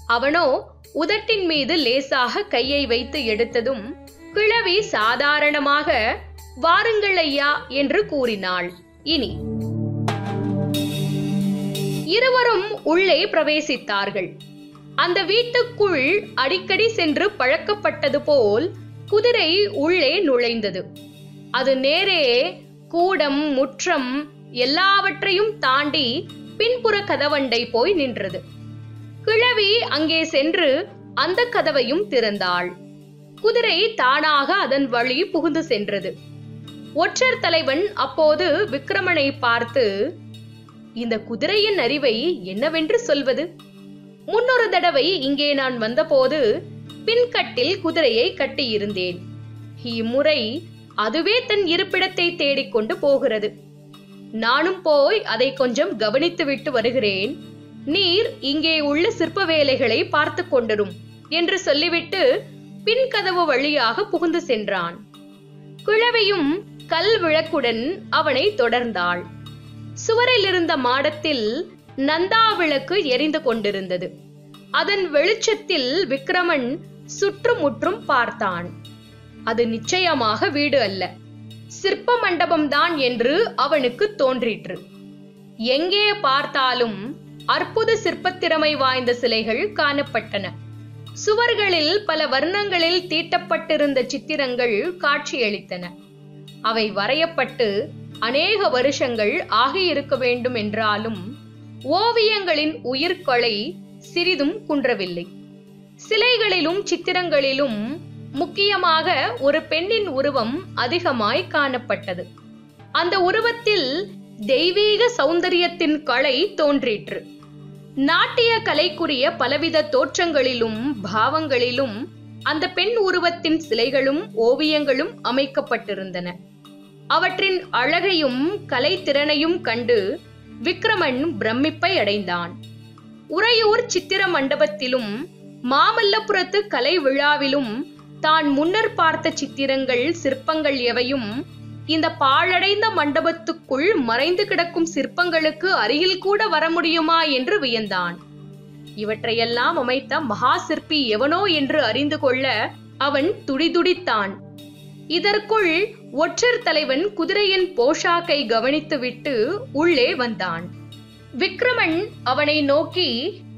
அவனோ உதட்டின் மீது லேசாக கையை வைத்து எடுத்ததும் கிழவி சாதாரணமாக வாருங்கள் ஐயா என்று கூறினாள் இனி இருவரும் உள்ளே பிரவேசித்தார்கள் அந்த வீட்டுக்குள் அடிக்கடி சென்று பழக்கப்பட்டது போல் குதிரை உள்ளே நுழைந்தது அது நேரே கூடம் முற்றம் எல்லாவற்றையும் தாண்டி பின்புற கதவண்டை போய் நின்றது கிழவி அங்கே சென்று அந்த கதவையும் திறந்தாள் குதிரை தானாக அதன் வழி புகுந்து சென்றது ஒற்றர் தலைவன் அப்போது விக்ரமனை பார்த்து இந்த குதிரையின் அறிவை என்னவென்று சொல்வது முன்னொரு தடவை இங்கே நான் வந்தபோது பின்கட்டில் குதிரையை கட்டியிருந்தேன் இம்முறை அதுவே தன் இருப்பிடத்தை தேடிக்கொண்டு போகிறது நானும் போய் அதை கொஞ்சம் கவனித்துவிட்டு வருகிறேன் நீர் இங்கே உள்ள சிற்ப வேலைகளை பார்த்து கொண்டிரும் என்று சொல்லிவிட்டு பின்கதவு வழியாக புகுந்து சென்றான் கிழவியும் கல் விளக்குடன் அவனை தொடர்ந்தாள் சுவரில் இருந்த மாடத்தில் நந்தா விளக்கு எரிந்து கொண்டிருந்தது அதன் வெளிச்சத்தில் விக்ரமன் சுற்றுமுற்றும் பார்த்தான் அது நிச்சயமாக வீடு அல்ல சிற்ப மண்டபம்தான் என்று அவனுக்கு தோன்றிற்று எங்கே பார்த்தாலும் அற்புத சிற்பத்திறமை வாய்ந்த சிலைகள் காணப்பட்டன சுவர்களில் பல வர்ணங்களில் தீட்டப்பட்டிருந்த சித்திரங்கள் காட்சியளித்தன அவை வரையப்பட்டு அநேக வருஷங்கள் ஆகியிருக்க வேண்டும் என்றாலும் ஓவியங்களின் உயிர்கொலை சிறிதும் குன்றவில்லை சிலைகளிலும் சித்திரங்களிலும் முக்கியமாக ஒரு பெண்ணின் உருவம் அதிகமாய் காணப்பட்டது அந்த உருவத்தில் தெய்வீக சௌந்தரியத்தின் கலை தோன்றிற்று நாட்டிய கலைக்குரிய பலவித தோற்றங்களிலும் பாவங்களிலும் அந்த பெண் உருவத்தின் சிலைகளும் ஓவியங்களும் அமைக்கப்பட்டிருந்தன அவற்றின் அழகையும் கலைத்திறனையும் கண்டு விக்ரமன் பிரமிப்பை அடைந்தான் உறையூர் சித்திர மண்டபத்திலும் மாமல்லபுரத்து கலை விழாவிலும் தான் முன்னர் பார்த்த சித்திரங்கள் சிற்பங்கள் எவையும் இந்த பாழடைந்த மண்டபத்துக்குள் மறைந்து கிடக்கும் சிற்பங்களுக்கு அருகில் கூட வர முடியுமா என்று வியந்தான் இவற்றையெல்லாம் அமைத்த மகா சிற்பி எவனோ என்று அறிந்து கொள்ள அவன் துடிதுடித்தான் இதற்குள் ஒற்றர் தலைவன் குதிரையின் போஷாக்கை கவனித்துவிட்டு உள்ளே வந்தான் விக்ரமன் அவனை நோக்கி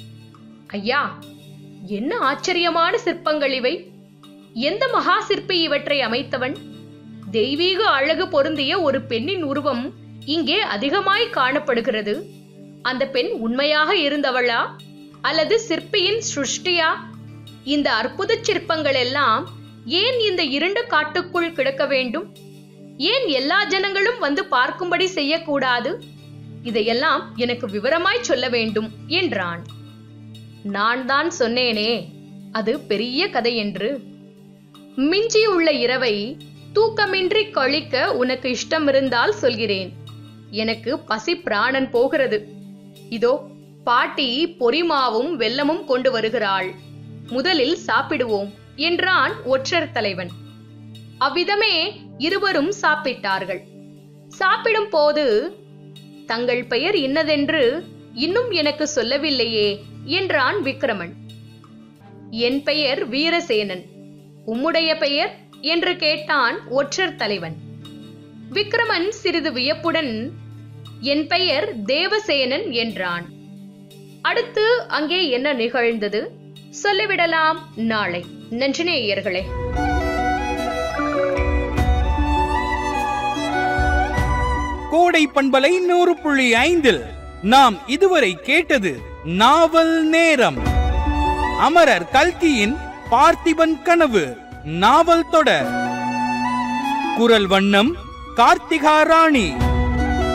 ஐயா என்ன ஆச்சரியமான சிற்பங்கள் இவை எந்த மகா சிற்பி இவற்றை அமைத்தவன் தெய்வீக அழகு பொருந்திய ஒரு பெண்ணின் உருவம் இங்கே அதிகமாய் காணப்படுகிறது அந்த பெண் உண்மையாக இருந்தவளா அல்லது சிற்பியின் சிருஷ்டியா இந்த அற்புத சிற்பங்கள் எல்லாம் ஏன் இந்த இருண்ட காட்டுக்குள் கிடக்க வேண்டும் ஏன் எல்லா ஜனங்களும் வந்து பார்க்கும்படி செய்யக்கூடாது இதையெல்லாம் எனக்கு விவரமாய் சொல்ல வேண்டும் என்றான் நான் தான் சொன்னேனே அது பெரிய கதை என்று மிஞ்சியுள்ள இரவை தூக்கமின்றி கழிக்க உனக்கு இஷ்டம் இருந்தால் சொல்கிறேன் எனக்கு பசி பிராணன் போகிறது இதோ பாட்டி பொரிமாவும் வெல்லமும் கொண்டு வருகிறாள் முதலில் சாப்பிடுவோம் என்றான் ஒற்றர் தலைவன் அவ்விதமே இருவரும் சாப்பிட்டார்கள் சாப்பிடும் போது தங்கள் பெயர் இன்னதென்று இன்னும் எனக்கு சொல்லவில்லையே என்றான் விக்ரமன் என் பெயர் வீரசேனன் உம்முடைய பெயர் என்று கேட்டான் ஒற்றர் தலைவன் விக்ரமன் சிறிது வியப்புடன் என் பெயர் தேவசேனன் என்றான் அடுத்து அங்கே என்ன நிகழ்ந்தது சொல்லிவிடலாம் நாளை நன்றினேயர்களே கோடை பண்பலை நூறு புள்ளி ஐந்தில் நாம் இதுவரை கேட்டது நாவல் நேரம் அமரர் கல்கியின் பார்த்திபன் கனவு நாவல் தொடர் குரல் வண்ணம் கார்த்திகா ராணி